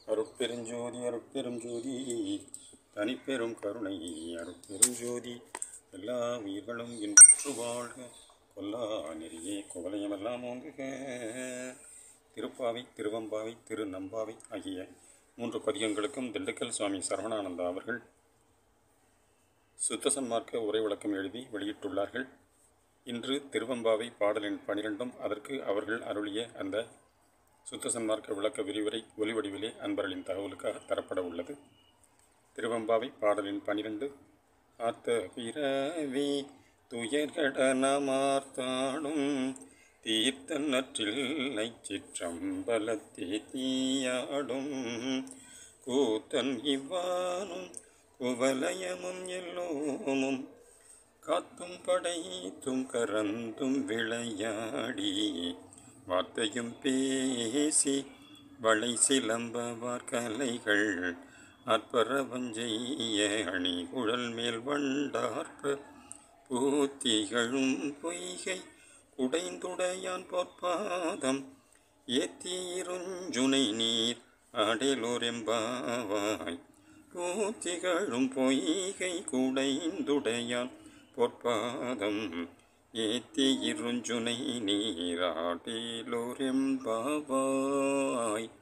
அருட்பெருஞ்சோதி அருட்பெரும் ஜோதி தனிப்பெரும் கருணை அருட்பெரும் ஜோதி எல்லா உயிர்களும் இன்புற்று வாழ்க கொல்லா நெறியே குவலயமெல்லாம் ஓங்குக திருப்பாவை திருவம்பாவை திருநம்பாவை ஆகிய மூன்று பதிகங்களுக்கும் திண்டுக்கல் சுவாமி சரவணானந்தா அவர்கள் சுத்த சன்மார்க்க உரை விளக்கம் எழுதி வெளியிட்டுள்ளார்கள் இன்று திருவம்பாவை பாடலின் பனிரெண்டும் அதற்கு அவர்கள் அருளிய அந்த சுத்த சன்மார்க்க விளக்க விரிவுரை ஒலிவடிவிலே அன்பர்களின் தகவலுக்காக தரப்பட உள்ளது திருவம்பாவை பாடலின் பனிரெண்டு ஆத்த பிறவி துயர்கடனமார்த்தாடும் தீர்த்தன்னற்றில்லை சிற்றம்பலத்தே தீயாடும் கூத்தன் இவ்வானும் குவலயமும் எல்லோமும் காத்தும் படைத்தும் கறந்தும் விளையாடி வார்த்தையும் பேசி வளை சிலம்பவார் கலைகள் அற்பரவஞ்செய்ய அணி குழல் மேல் வண்டார்ப்ப பூத்திகளும் பொய்கை குடைந்துடையான் பொற்பாதம் ஏத்தீருஞ்சுனை நீர் ஆடலோரெம்பாவாய் பூத்திகளும் பொய்கை குடைந்துடையான் பொற்பாதம் ஏத்தி இருஞ்சுனை நீராடேலோரெம்பாவாய்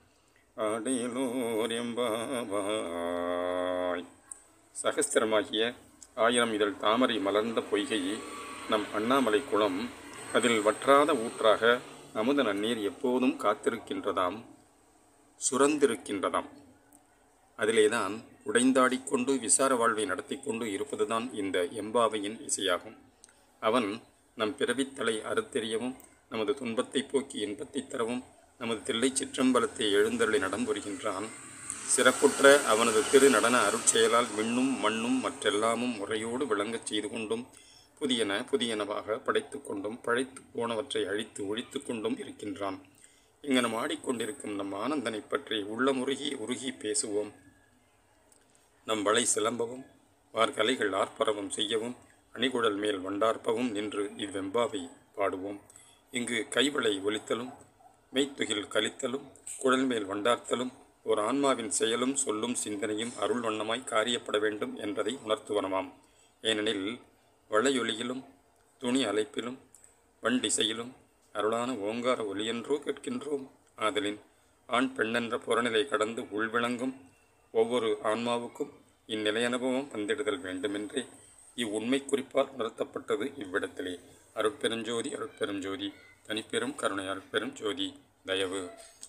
ஆடேலோரெம்பாவாய் சகஸ்திரமாகிய ஆயிரம் இதழ் தாமரை மலர்ந்த பொய்கையே நம் அண்ணாமலை குளம் அதில் வற்றாத ஊற்றாக அமுத நன்னீர் எப்போதும் காத்திருக்கின்றதாம் சுரந்திருக்கின்றதாம் அதிலேதான் உடைந்தாடிக்கொண்டு விசார வாழ்வை நடத்தி கொண்டு இருப்பதுதான் இந்த எம்பாவையின் இசையாகும் அவன் நம் பிறவித்தலை அறுத்தெறியவும் நமது துன்பத்தை போக்கி இன்பத்தை தரவும் நமது தில்லை சிற்றம்பலத்தை எழுந்தருளி நடம்புரிகின்றான் சிறப்புற்ற அவனது திரு நடன அருட்செயலால் விண்ணும் மண்ணும் மற்றெல்லாமும் முறையோடு விளங்கச் செய்து கொண்டும் புதியன புதியனவாக படைத்து கொண்டும் பழைத்து போனவற்றை அழித்து ஒழித்து கொண்டும் இருக்கின்றான் இங்கு நம் ஆடிக்கொண்டிருக்கும் நம் ஆனந்தனை பற்றி உள்ளமுருகி உருகி பேசுவோம் நம் வளை சிலம்பவும் வார்கலைகள் ஆர்ப்பரவும் செய்யவும் அணிகுழல் மேல் வண்டார்ப்பவும் நின்று இவ்வெம்பாவை பாடுவோம் இங்கு கைவளை ஒலித்தலும் மெய்த்துகில் கலித்தலும் குழல் மேல் வண்டார்த்தலும் ஒரு ஆன்மாவின் செயலும் சொல்லும் சிந்தனையும் அருள் வண்ணமாய் காரியப்பட வேண்டும் என்பதை உணர்த்துவனமாம் ஏனெனில் வளையொலியிலும் துணி அலைப்பிலும் வண்டிசையிலும் அருளான ஓங்கார ஒலியென்றோ கேட்கின்றோம் ஆதலின் ஆண் பெண்ணென்ற புறநிலை கடந்து உள்விளங்கும் ஒவ்வொரு ஆன்மாவுக்கும் இந்நிலை அனுபவம் வந்திடுதல் வேண்டுமென்றே இவ்வுண்மை குறிப்பால் உணர்த்தப்பட்டது இவ்விடத்திலே அருட்பெருஞ்சோதி அருட்பெருஞ்சோதி தனிப்பெரும் கருணை அருட்பெரும் ஜோதி தயவு